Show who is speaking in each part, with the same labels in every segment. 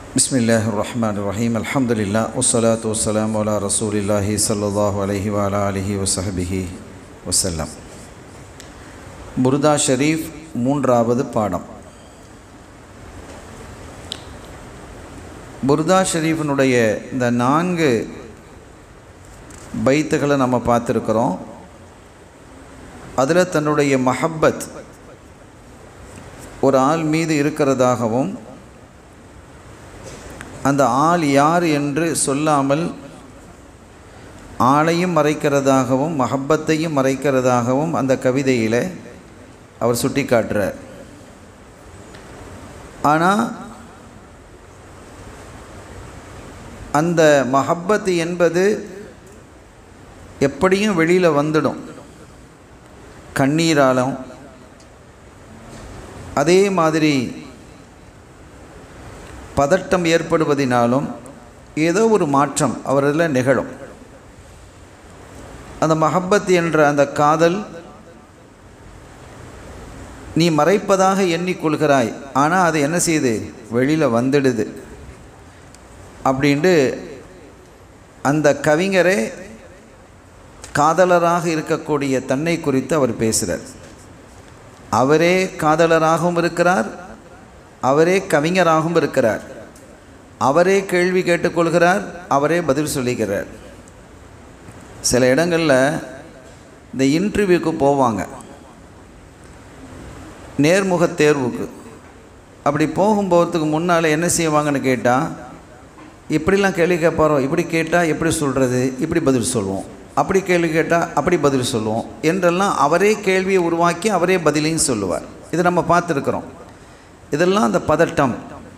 Speaker 1: بسم الله الرحمن الرحيم الحمد لله والصلاة والسلام على رسول الله صلى الله عليه وعلى آله وصحبه وسلم புர்தா ஷரீஃப் மூன்றாவது பாடம் புர்தா ஷரீஃபினுடைய இந்த நான்கு பைத்துகளை நம்ம பார்த்துருக்குறோம் அதில் தன்னுடைய மஹப்பத் ஒரு ஆள் மீது இருக்கிறதாகவும் அந்த ஆள் யார் என்று சொல்லாமல் ஆளையும் மறைக்கிறதாகவும் மஹப்பத்தையும் மறைக்கிறதாகவும் அந்த கவிதையில் அவர் சுட்டி காட்டுறார் ஆனால் அந்த மஹப்பத்து என்பது எப்படியும் வெளியில் வந்துடும் கண்ணீராலும் அதே மாதிரி பதட்டம் ஏற்படுவதினாலும் ஏதோ ஒரு மாற்றம் அவரில் நிகழும் அந்த மஹப்பத் என்ற அந்த காதல் நீ மறைப்பதாக எண்ணிக்கொள்கிறாய் ஆனால் அது என்ன செய்யுது வெளியில் வந்துடுது அப்படின்ட்டு அந்த கவிஞரே காதலராக இருக்கக்கூடிய தன்னை குறித்து அவர் பேசுகிறார் அவரே காதலராகவும் இருக்கிறார் அவரே கவிஞராகவும் இருக்கிறார் அவரே கேள்வி கேட்டுக்கொள்கிறார் அவரே பதில் சொல்லிக்கிறார் சில இடங்களில் இந்த இன்டர்வியூக்கு போவாங்க நேர்முக தேர்வுக்கு அப்படி போகும்போகிறதுக்கு முன்னால் என்ன செய்வாங்கன்னு கேட்டால் இப்படிலாம் கேள்வி கேட்பாரோ இப்படி கேட்டால் எப்படி சொல்கிறது இப்படி பதில் சொல்லுவோம் அப்படி கேள்வி கேட்டால் அப்படி பதில் சொல்லுவோம் என்றெல்லாம் அவரே கேள்வியை உருவாக்கி அவரே பதிலையும் சொல்லுவார் இதை நம்ம பார்த்துருக்குறோம் இதெல்லாம் அந்த பதட்டம்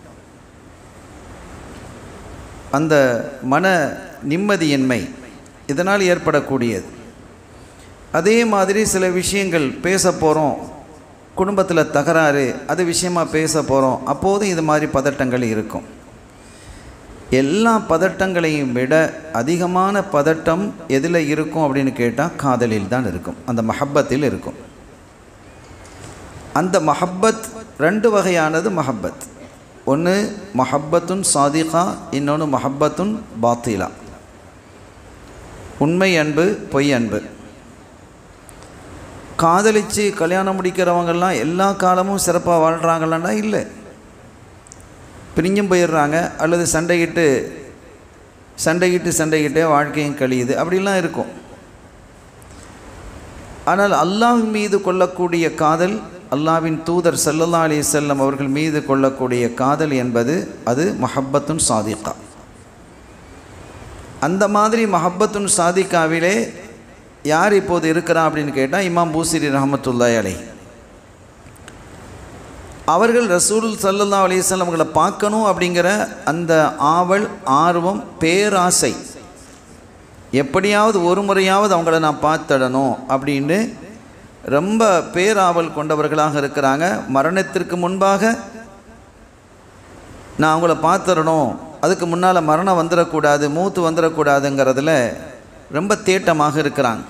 Speaker 1: அந்த மன நிம்மதியின்மை இதனால் ஏற்படக்கூடியது அதே மாதிரி சில விஷயங்கள் பேச போகிறோம் குடும்பத்தில் தகராறு அது விஷயமாக பேச போகிறோம் அப்போதும் இது மாதிரி பதட்டங்கள் இருக்கும் எல்லா பதட்டங்களையும் விட அதிகமான பதட்டம் எதில் இருக்கும் அப்படின்னு கேட்டால் காதலில் தான் இருக்கும் அந்த மஹப்பத்தில் இருக்கும் அந்த மஹப்பத் ரெண்டு வகையானது மஹப்பத் ஒன்று மஹப்பத்துன் சாதிகா இன்னொன்று மஹப்பத்துன் பாத்திலா உண்மை அன்பு பொய் அன்பு காதலித்து கல்யாணம் முடிக்கிறவங்கெல்லாம் எல்லா காலமும் சிறப்பாக வாழ்கிறாங்களான்னா இல்லை பிரிஞ்சும் போயிடுறாங்க அல்லது சண்டையிட்டு சண்டையிட்டு சண்டையிட்டே வாழ்க்கையும் கழியுது அப்படிலாம் இருக்கும் ஆனால் அல்லாஹ் மீது கொள்ளக்கூடிய காதல் அல்லாவின் தூதர் சல்லல்லா அலி செல்லம் அவர்கள் மீது கொள்ளக்கூடிய காதல் என்பது அது மஹப்பத்துன் சாதிகா அந்த மாதிரி மஹப்பத்துன் சாதிகாவிலே யார் இப்போது இருக்கிறா அப்படின்னு கேட்டால் இமாம் பூசிரி ரஹமத்துல்லாய் அலை அவர்கள் ரசூல் சல்லல்லா அலிஸ்லாம் அவங்களை பார்க்கணும் அப்படிங்கிற அந்த ஆவல் ஆர்வம் பேராசை எப்படியாவது ஒரு முறையாவது அவங்கள நான் பார்த்துடணும் அப்படின்னு ரொம்ப பேராவல் கொண்டவர்களாக இருக்கிறாங்க மரணத்திற்கு முன்பாக நான் அவங்கள பார்த்துடணும் அதுக்கு முன்னால் மரணம் வந்துடக்கூடாது மூத்து வந்துடக்கூடாதுங்கிறதுல ரொம்ப தேட்டமாக இருக்கிறாங்க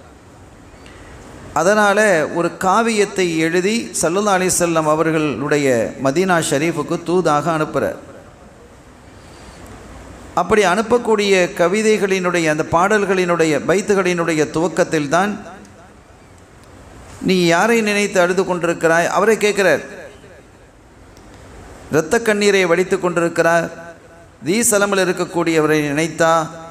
Speaker 1: அதனால் ஒரு காவியத்தை எழுதி சல்லுல்லா அலிசல்லம் அவர்களுடைய மதீனா ஷரீஃபுக்கு தூதாக அனுப்புகிறார் அப்படி அனுப்பக்கூடிய கவிதைகளினுடைய அந்த பாடல்களினுடைய பைத்துகளினுடைய துவக்கத்தில் தான் நீ யாரை நினைத்து அழுது கொண்டிருக்கிறாய் அவரை கேட்கிறார் இரத்த கண்ணீரை வடித்து கொண்டிருக்கிறார் தீ சலமில் இருக்கக்கூடியவரை நினைத்தா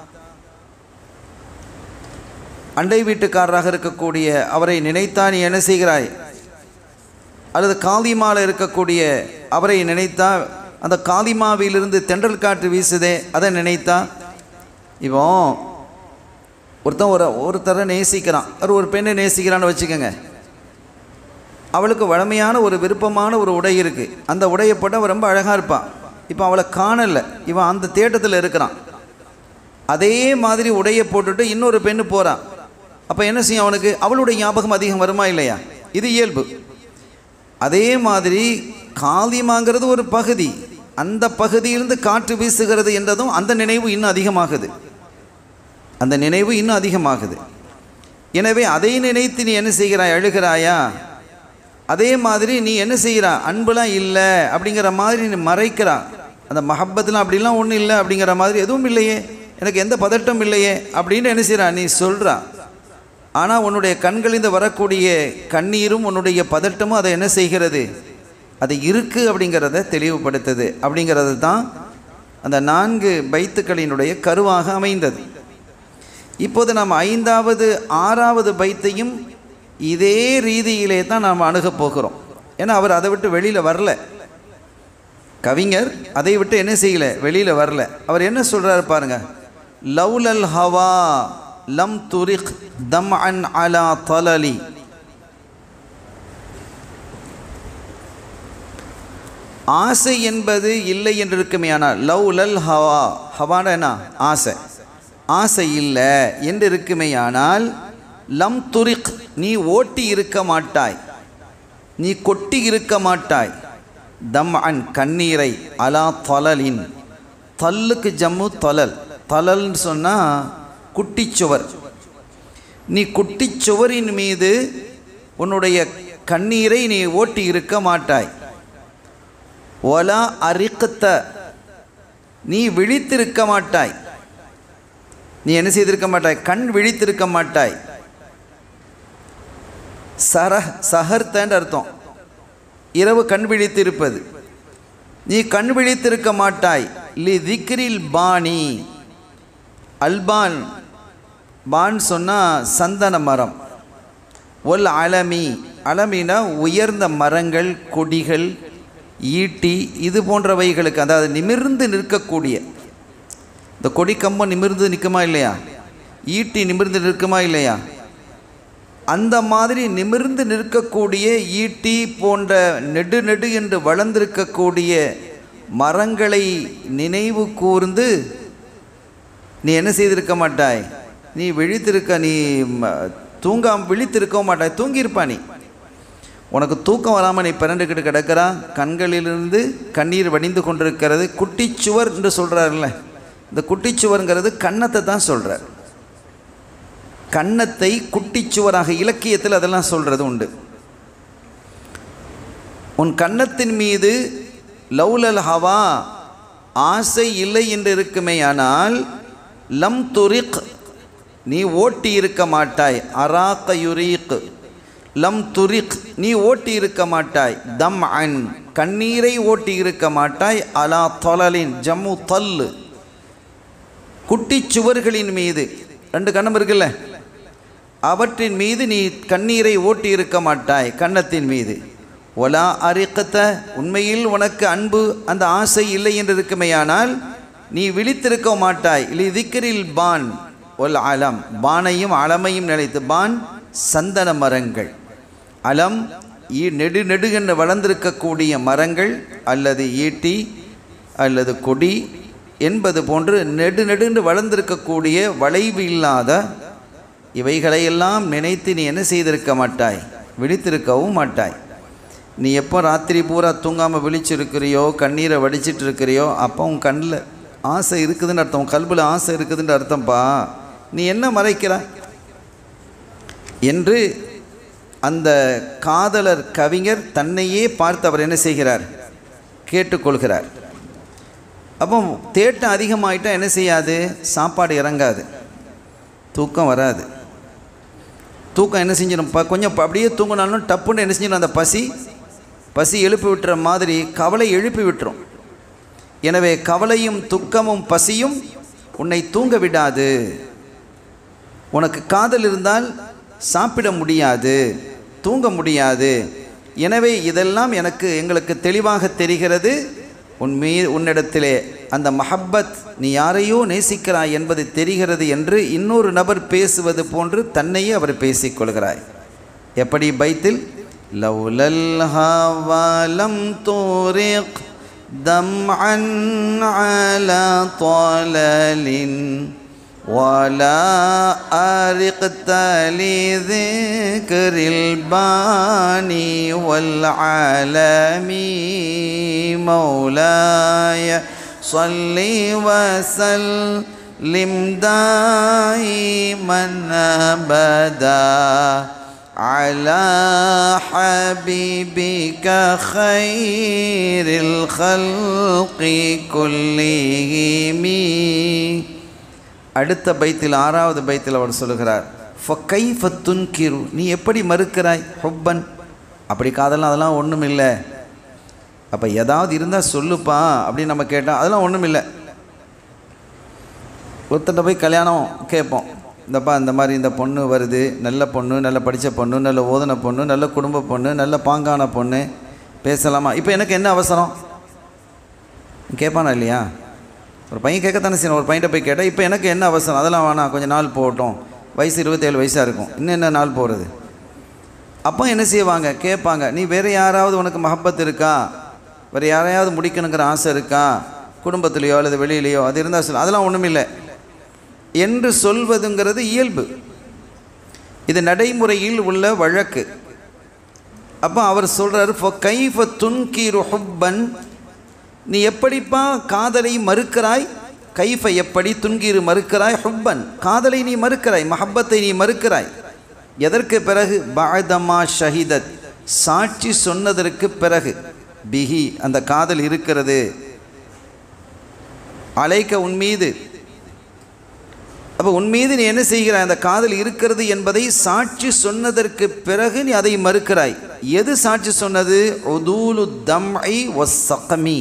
Speaker 1: அண்டை வீட்டுக்காரராக இருக்கக்கூடிய அவரை நினைத்தா நீ என்ன செய்கிறாய் அல்லது காளிமாவில் இருக்கக்கூடிய அவரை நினைத்தா அந்த காளிமாவிலிருந்து தென்றல் காற்று வீசுதே அதை நினைத்தா இப்போ ஒருத்தன் ஒரு ஒருத்தரை நேசிக்கிறான் அவர் ஒரு பெண்ணை நேசிக்கிறான்னு வச்சுக்கோங்க அவளுக்கு வழமையான ஒரு விருப்பமான ஒரு உடை இருக்குது அந்த உடையை போட்டு அவள் ரொம்ப அழகாக இருப்பான் இப்போ அவளை காணலை இவன் அந்த தேட்டத்தில் இருக்கிறான் அதே மாதிரி உடையை போட்டுட்டு இன்னொரு பெண்ணு போகிறான் அப்போ என்ன செய்யும் அவனுக்கு அவளுடைய ஞாபகம் அதிகம் வருமா இல்லையா இது இயல்பு அதே மாதிரி காலிமாங்கிறது ஒரு பகுதி அந்த பகுதியிலிருந்து காற்று வீசுகிறது என்றதும் அந்த நினைவு இன்னும் அதிகமாகுது அந்த நினைவு இன்னும் அதிகமாகுது எனவே அதை நினைத்து நீ என்ன செய்கிறாய் அழுகிறாயா அதே மாதிரி நீ என்ன செய்கிறா அன்புலாம் இல்லை அப்படிங்கிற மாதிரி நீ மறைக்கிறா அந்த மஹப்பத்தில் அப்படிலாம் ஒன்றும் இல்லை அப்படிங்கிற மாதிரி எதுவும் இல்லையே எனக்கு எந்த பதட்டம் இல்லையே அப்படின்னு என்ன செய்கிறா நீ சொல்கிறா ஆனால் உன்னுடைய கண்களிலிருந்து வரக்கூடிய கண்ணீரும் உன்னுடைய பதட்டமும் அதை என்ன செய்கிறது அது இருக்குது அப்படிங்கிறத தெளிவுபடுத்துது அப்படிங்கிறது தான் அந்த நான்கு பைத்துக்களினுடைய கருவாக அமைந்தது இப்போது நாம் ஐந்தாவது ஆறாவது பைத்தையும் இதே ரீதியிலே தான் நாம் அணுகப் போகிறோம் ஏன்னா அவர் அதை விட்டு வெளியில் வரல கவிஞர் அதை விட்டு என்ன செய்யல வெளியில் வரல அவர் என்ன சொல்கிறாரு பாருங்க லவ்லல் ஹவா லம் துரிக் தம் அன் அலா தலலி ஆசை என்பது இல்லை என்று இருக்குமே ஆனால் லவ் லல் ஹவா ஹவான என்ன ஆசை ஆசை இல்லை என்று இருக்குமே ஆனால் லம் துரிக் நீ ஓட்டி இருக்க மாட்டாய் நீ கொட்டி இருக்க மாட்டாய் தம் அன் கண்ணீரை அலா தலலின் தல்லுக்கு ஜம்மு தலல் தலல்னு சொன்னால் குட்டிச்சுவர் நீ குட்டிச்சுவரின் மீது உன்னுடைய கண்ணீரை நீ ஓட்டி இருக்க மாட்டாய் ஒலா அரிக்கத்த நீ விழித்திருக்க மாட்டாய் நீ என்ன செய்திருக்க மாட்டாய் கண் விழித்திருக்க மாட்டாய் சர சஹர்த்தன்னு அர்த்தம் இரவு கண் விழித்திருப்பது நீ கண் விழித்திருக்க மாட்டாய் லி திக்ரில் பாணி அல்பான் பான் சொன்னால் சந்தன மரம் ஒல் அலமி அலமினா உயர்ந்த மரங்கள் கொடிகள் ஈட்டி இது போன்றவைகளுக்கு அதாவது நிமிர்ந்து நிற்கக்கூடிய இந்த கொடி கம்பம் நிமிர்ந்து நிற்குமா இல்லையா ஈட்டி நிமிர்ந்து நிற்குமா இல்லையா அந்த மாதிரி நிமிர்ந்து நிற்கக்கூடிய ஈட்டி போன்ற நெடு நெடு என்று வளர்ந்திருக்கக்கூடிய மரங்களை நினைவு கூர்ந்து நீ என்ன செய்திருக்க மாட்டாய் நீ விழித்திருக்க நீ தூங்காம விழித்திருக்கவும் மாட்டாய் தூங்கியிருப்பா நீ உனக்கு தூக்கம் வராமல் நீ பிறண்டுக்கிட்டு கிடக்கிறா கண்களிலிருந்து கண்ணீர் வடிந்து கொண்டிருக்கிறது குட்டிச்சுவர் என்று சொல்கிறார்ல இந்த குட்டிச்சுவருங்கிறது கன்னத்தை தான் சொல்கிறார் கன்னத்தை குட்டிச்சுவராக இலக்கியத்தில் அதெல்லாம் சொல்கிறது உண்டு உன் கன்னத்தின் மீது லவ்லல் ஹவா ஆசை இல்லை என்று இருக்குமே ஆனால் லம் துரிக் நீ ஓட்டி இருக்க மாட்டாய் அராக்க யுரீக் லம் துரிக் நீ ஓட்டி இருக்க மாட்டாய் தம் அன் கண்ணீரை ஓட்டி இருக்க மாட்டாய் அலா தொலலின் ஜம்மு தல்லு குட்டி சுவர்களின் மீது ரெண்டு கண்ணம் இருக்குல்ல அவற்றின் மீது நீ கண்ணீரை ஓட்டி இருக்க மாட்டாய் கன்னத்தின் மீது ஒலா அரிக்கத்த உண்மையில் உனக்கு அன்பு அந்த ஆசை இல்லை என்று இருக்குமையானால் நீ விழித்திருக்க மாட்டாய் இல்லை திக்கரில் பான் ஒல் அலம் பானையும் அலமையும் நினைத்து பான் சந்தன மரங்கள் அலம் ஈ நெடு நெடுகென்று வளர்ந்திருக்கக்கூடிய மரங்கள் அல்லது ஈட்டி அல்லது கொடி என்பது போன்று நெடு நெடுன்று வளர்ந்திருக்கக்கூடிய வளைவு இல்லாத இவைகளையெல்லாம் நினைத்து நீ என்ன செய்திருக்க மாட்டாய் விழித்திருக்கவும் மாட்டாய் நீ எப்போ ராத்திரி பூரா தூங்காமல் விழிச்சிருக்கிறியோ கண்ணீரை வடிச்சிட்டு இருக்கிறியோ அப்போ உன் கண்ணில் ஆசை இருக்குதுன்னு அர்த்தம் உன் கல்பில் ஆசை இருக்குதுன்னு அர்த்தம்ப்பா நீ என்ன மறைக்கிற என்று அந்த காதலர் கவிஞர் தன்னையே பார்த்து அவர் என்ன செய்கிறார் கேட்டுக்கொள்கிறார் அப்போ தேட்டம் அதிகமாயிட்டா என்ன செய்யாது சாப்பாடு இறங்காது தூக்கம் வராது தூக்கம் என்ன செஞ்சிடும் ப கொஞ்சம் ப- அப்படியே தூங்கினாலும் டப்புன்னு என்ன செஞ்சிடும் அந்த பசி பசி எழுப்பி விட்டுற மாதிரி கவலை எழுப்பி விட்டுரும் எனவே கவலையும் துக்கமும் பசியும் உன்னை தூங்க விடாது உனக்கு காதல் இருந்தால் சாப்பிட முடியாது தூங்க முடியாது எனவே இதெல்லாம் எனக்கு எங்களுக்கு தெளிவாக தெரிகிறது உன் மீ உன்னிடத்திலே அந்த மஹப்பத் நீ யாரையோ நேசிக்கிறாய் என்பது தெரிகிறது என்று இன்னொரு நபர் பேசுவது போன்று தன்னையே அவர் பேசிக்கொள்கிறாய் எப்படி பைத்தில் லவ்லல் ஹவலம் தூரிக் دمعا على طلل ولا أرقت لذكر الباني والعالم مولاي صل وسلم دائما أبدا على حبيبك خير الخلق كلهم அடுத்த பைத்தில் ஆறாவது பைத்தில் அவர் சொல்லுகிறார் ஃபக்கைஃப துன்கிரு நீ எப்படி மறுக்கிறாய் ஹுப்பன் அப்படி காதலாம் அதெல்லாம் ஒன்றும் இல்லை அப்போ ஏதாவது இருந்தால் சொல்லுப்பா அப்படின்னு நம்ம கேட்டால் அதெல்லாம் ஒன்றும் இல்லை ஒருத்தட்ட போய் கல்யாணம் கேட்போம் இந்தப்பா இந்த மாதிரி இந்த பொண்ணு வருது நல்ல பொண்ணு நல்ல படித்த பொண்ணு நல்ல ஓதன பொண்ணு நல்ல குடும்ப பொண்ணு நல்ல பாங்கான பொண்ணு பேசலாமா இப்போ எனக்கு என்ன அவசரம் கேட்பானா இல்லையா ஒரு பையன் கேட்கத்தானே செய்யணும் ஒரு பையன்கிட்ட போய் கேட்டால் இப்போ எனக்கு என்ன அவசரம் அதெல்லாம் வேணாம் கொஞ்சம் நாள் போகட்டும் வயசு இருபத்தேழு வயசாக இருக்கும் இன்னும் என்ன நாள் போகிறது அப்போ என்ன செய்வாங்க கேட்பாங்க நீ வேறு யாராவது உனக்கு மஹப்பத் இருக்கா வேறு யாரையாவது முடிக்கணுங்கிற ஆசை இருக்கா குடும்பத்துலேயோ அல்லது வெளியிலையோ அது இருந்தால் சொல்ல அதெல்லாம் ஒன்றும் இல்லை என்று சொல்வதுங்கிறது இயல்பு இது நடைமுறையில் உள்ள வழக்கு அப்போ அவர் சொல்கிறார் ஃபோ கைஃப துன்கீரு ஹுப்பன் நீ எப்படிப்பா காதலை மறுக்கிறாய் கைஃப எப்படி துன்கீரு மறுக்கிறாய் ஹுப்பன் காதலை நீ மறுக்கிறாய் மஹப்பத்தை நீ மறுக்கிறாய் எதற்கு பிறகு பாதமா ஷஹிதத் சாட்சி சொன்னதற்கு பிறகு பிஹி அந்த காதல் இருக்கிறது அலைக்க உன் மீது அப்போ உன் மீது நீ என்ன செய்கிறாய் அந்த காதல் இருக்கிறது என்பதை சாட்சி சொன்னதற்கு பிறகு நீ அதை மறுக்கிறாய் எது சாட்சி சொன்னது உதூலு தம்ஐ ஒசகமி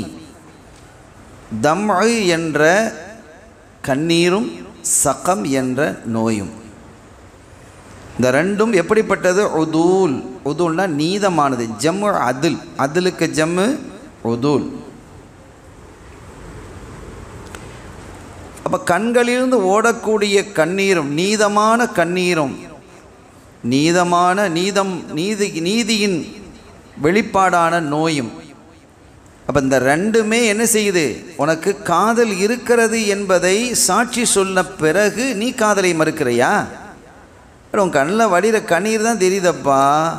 Speaker 1: தம்ஐ என்ற கண்ணீரும் சகம் என்ற நோயும் இந்த ரெண்டும் எப்படிப்பட்டது உதூல் உதூல்னா நீதமானது ஜம்மு அதில் அதிலுக்கு ஜம்மு உதூல் அப்போ கண்களிலிருந்து ஓடக்கூடிய கண்ணீரும் நீதமான கண்ணீரும் நீதமான நீதம் நீதி நீதியின் வெளிப்பாடான நோயும் அப்போ இந்த ரெண்டுமே என்ன செய்யுது உனக்கு காதல் இருக்கிறது என்பதை சாட்சி சொன்ன பிறகு நீ காதலை மறுக்கிறையா உன் கண்ணில் வடிகிற கண்ணீர் தான் தெரியுதப்பா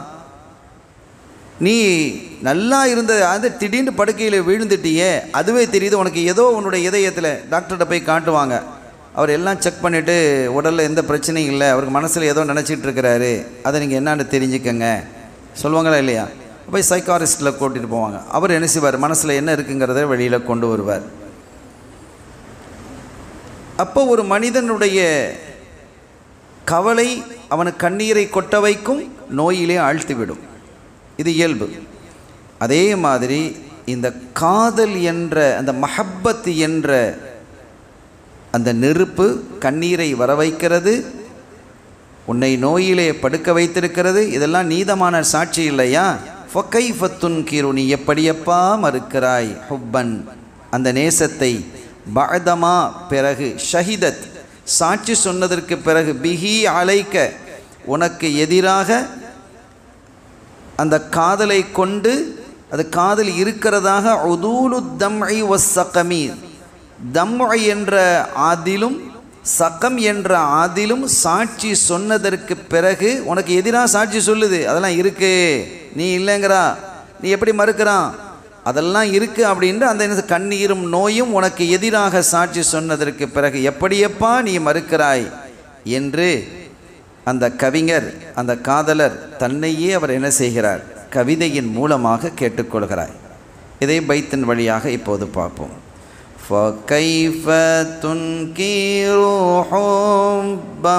Speaker 1: நீ நல்லா இருந்த அது திடீர்னு படுக்கையில் விழுந்துட்டியே அதுவே தெரியுது உனக்கு ஏதோ உன்னுடைய இதயத்தில் டாக்டர்கிட்ட போய் காட்டுவாங்க அவர் எல்லாம் செக் பண்ணிவிட்டு உடலில் எந்த பிரச்சனையும் இல்லை அவருக்கு மனசில் ஏதோ நினச்சிட்டு இருக்கிறாரு அதை நீங்கள் என்னான்னு தெரிஞ்சுக்கங்க சொல்லுவாங்களா இல்லையா போய் சைக்காரிஸ்ட்டில் கூட்டிகிட்டு போவாங்க அவர் என்ன செய்வார் மனசில் என்ன இருக்குங்கிறத வெளியில் கொண்டு வருவார் அப்போ ஒரு மனிதனுடைய கவலை அவனுக்கு கண்ணீரை கொட்ட வைக்கும் நோயிலே ஆழ்த்திவிடும் இது இயல்பு அதே மாதிரி இந்த காதல் என்ற அந்த மஹப்பத் என்ற அந்த நெருப்பு கண்ணீரை வர வைக்கிறது உன்னை நோயிலே படுக்க வைத்திருக்கிறது இதெல்லாம் நீதமான சாட்சி இல்லையா ஃபொக்கை ஃபத்துன் கீரு நீ எப்படியப்பா மறுக்கிறாய் ஹுப்பன் அந்த நேசத்தை பஅதமா பிறகு ஷஹிதத் சாட்சி சொன்னதற்கு பிறகு பிஹி அலைக்க உனக்கு எதிராக அந்த காதலை கொண்டு அது காதல் இருக்கிறதாக உதூலு தம்ஐ வசகமீர் தம்ஐ என்ற ஆதிலும் சகம் என்ற ஆதிலும் சாட்சி சொன்னதற்கு பிறகு உனக்கு எதிராக சாட்சி சொல்லுது அதெல்லாம் இருக்கு நீ இல்லைங்கிறா நீ எப்படி மறுக்கிறான் அதெல்லாம் இருக்கு அப்படின்ட்டு அந்த என்ன கண்ணீரும் நோயும் உனக்கு எதிராக சாட்சி சொன்னதற்கு பிறகு எப்படியப்பா நீ மறுக்கிறாய் என்று அந்த கவிஞர் அந்த காதலர் தன்னையே அவர் என்ன செய்கிறார் கவிதையின் மூலமாக கேட்டுக்கொள்கிறார் இதை பைத்தின் வழியாக இப்போது பார்ப்போம் فكيف تنكر حبا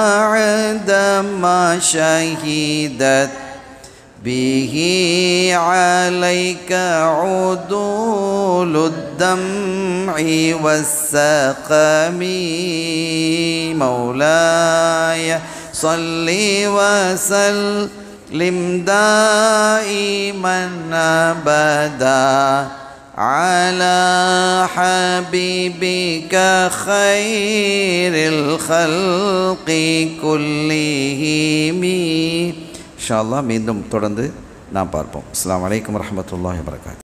Speaker 1: بعدما شهدت به عليك عدول الدمع والسقم مولاي صل وسلم دائما ابدا على حبيبك خير الخلق كلهم இன்ஷா அல்லாஹ் மீண்டும் தொடர்ந்து நாம் பார்ப்போம் அஸ்ஸலாமு அலைக்கும் வரஹ்மத்துல்லாஹி வபரகாத்துஹு